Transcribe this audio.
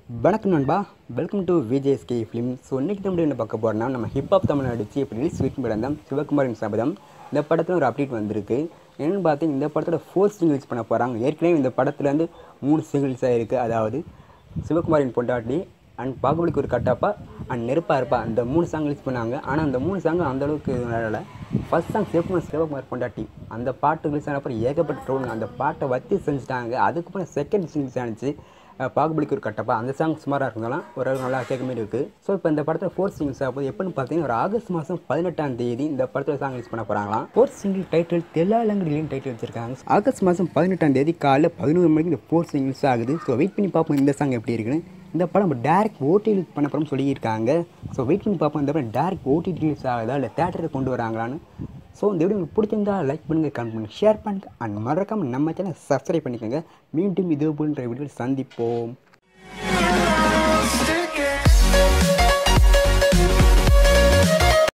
வணக்கம் நண்பா welcome to VJSK film so இன்றைக்கி தமிழ் என்ன பார்க்க போகிறோம்னா நம்ம ஹிப்ஹாப் தமிழ் நடிச்சு இப்போ ரிலீஸ் வீட்டு படம் சிவகுமாரின் சபதம் இந்த படத்தில் ஒரு அப்டேட் வந்திருக்கு என்னென்னு பார்த்தீங்கன்னா இந்த படத்தோட ஃபோர்த் சிங்கிள்ஸ் பண்ண போகிறாங்க ஏற்கனவே இந்த படத்துலேருந்து மூணு சிங்கிள்ஸாக இருக்குது அதாவது சிவகுமாரின் பொண்டாட்டி அண்ட் பாகுபலிக்கு ஒரு கட்டாப்பா அண்ட் நெருப்பா இருப்பா அந்த மூணு சாங் ரிலீஸ் பண்ணாங்க ஆனால் அந்த மூணு சாங் அந்தளவுக்கு நல்லா ஃபஸ்ட் சாங் சிவகுமார் சிவகுமார் பொண்டாட்டி அந்த பாட்டு ரிலீஸ் ஆனப்போ ஏகப்பட்ட ட்ரோல் அந்த பாட்டை வச்சு செஞ்சுட்டாங்க அதுக்கப்புறம் செகண்ட் சிங்கிள்ஸ் ஆனிச்சு அஹ் பாகுபலிக்கு ஒரு கட்டப்பா அந்த சாங் சுமாராக இருந்தாலும் ஒரு நல்லா கேட்க மாதிரி இருக்குது ஸோ இப்போ இந்த படத்தில் ஃபோர்த் சிங்கிள்ஸ் ஆகுது எப்படின்னு பார்த்தீங்கன்னா ஒரு ஆகஸ்ட் மாதம் பதினெட்டாம் தேதி இந்த படத்தில் சாங் ரிலீஸ் பண்ண போகிறாங்களாம் ஃபோர்த் சிங்கிள் டைட்டில் தெல்லாலங்கடிலையும் டைட்டில் வச்சிருக்காங்க ஆகஸ்ட் மாதம் பதினெட்டாம் தேதி காலைல பதினோரு மணிக்கு இந்த ஃபோர்த் சிங்கிள்ஸ் ஆகுது ஸோ வெயிட் பண்ணி பார்ப்போம் இந்த சாங் எப்படி இருக்குன்னு இந்த படம் டேரக்ட் ஓடிடி பண்ண படம் சொல்லியிருக்காங்க ஸோ வெயிட் பண்ணி பார்ப்போம் இந்த படம் டேரக்ட் ஓடிடி ரிலீஸ் ஆகுதா இல்லை தேட்டரில் கொண்டு வராங்களான்னு ஸோ இந்த வீடியோ உங்களுக்கு பிடிச்சிருந்தா லைக் பண்ணுங்கள் கமெண்ட் பண்ணுங்கள் ஷேர் பண்ணுங்கள் அண்ட் மறக்காமல் நம்ம சேனல் சப்ஸ்கிரைப் பண்ணிக்கோங்க மீண்டும் இது போன்ற வீடியோ சந்திப்போம்